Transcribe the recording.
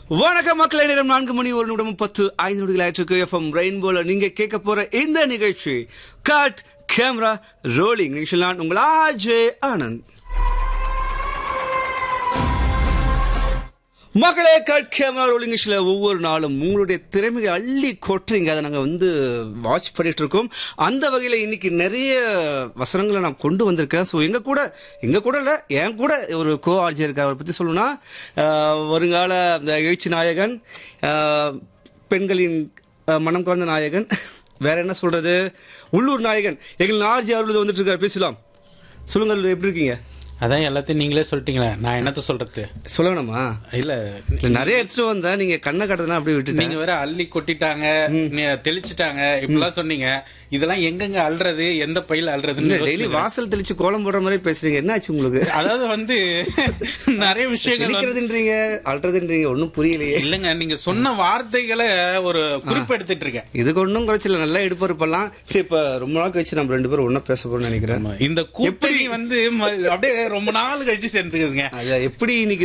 வணக்கம் மக்களே நேரம் நான்கு மணி ஒரு நிமிடம் பத்து ஐந்து நொடிகள் ஆயிற்றுக்கு எஃப்எம் ரெயின்போல நீங்க கேட்க போற இந்த நிகழ்ச்சி கட் கேமரா ரோலிங் நிகழ்ச்சியில் நான் உங்கள் ஆஜே ஆனந்த் மக்களே கட் கேமரா ரோலிங் நிகழ்ச்சியில் ஒவ்வொரு நாளும் உங்களுடைய திறமையை அள்ளி கொட்டுறீங்க அதை நாங்கள் வந்து வாட்ச் பண்ணிட்டு இருக்கோம் அந்த வகையில் இன்னைக்கு நிறைய வசனங்களை நான் கொண்டு வந்திருக்கேன் ஸோ எங்க கூட எங்க கூட இல்லை என் கூட ஒரு கோ ஆர்ஜி இருக்கார் அவரை பற்றி சொல்லணும்னா ஆஹ், வருங்கால இந்த எழுச்சி நாயகன் ஆஹ், பெண்களின் ஆஹ், மனம் கவர்ந்த நாயகன் வேற என்ன சொல்றது உள்ளூர் நாயகன் எங்கள் ஆர்ஜி அவர்கள் வந்துட்டு இருக்காரு பேசலாம் சொல்லுங்கள் எப்படி இருக்கீங்க அதான் எல்லாத்தையும் நீங்களே சொல்லிட்டீங்களே நான் என்னத்த சொல்றது சொல்லணுமா இல்ல இல்ல நிறைய எடுத்துட்டு வந்தா நீங்க கண்ணை கட்டதான் அப்படியே விட்டுட்டீங்க நீங்க வேற அள்ளி கொட்டிட்டாங்க நீ- தெளிச்சிட்டாங்க இப்படிலாம் சொன்னீங்க இதெல்லாம் எங்கெங்க அல்றது எந்த பையில அல்றதுன்னு டெய்லி யோசிச்சு- வாசல் தெளிச்சு கோலம் போடுற மாதிரி பேசுறீங்க என்ன ஆச்சு உங்களுக்கு அதாவது வந்து நிறைய விஷயங்கள் வந்து- தெளிக்கிறதுன்றீங்க அல்றதுன்றீங்க ஒன்னும் புரியலையே இல்லங்க நீங்க சொன்ன வார்த்தைகளை ஒரு குறிப்பு எடுத்துட்டு இருக்கேன் இதுக்கு ஒன்றும் குறைச்சல நல்லா எடுப்பறுப்பெல்லாம் சரி இப்ப ரொம்ப நாள் கழிச்சு நம்ம ரெண்டு பேரும் ஒண்ணா பேச போறோம்னு நினைக்கிறேன் இந்த கூட்டணி வந்து ம- அப்படியே ரொம்ப நாள் கழிச்சு சேர்ந்துக்குதுங்க அது எப்படி இன்னைக்கு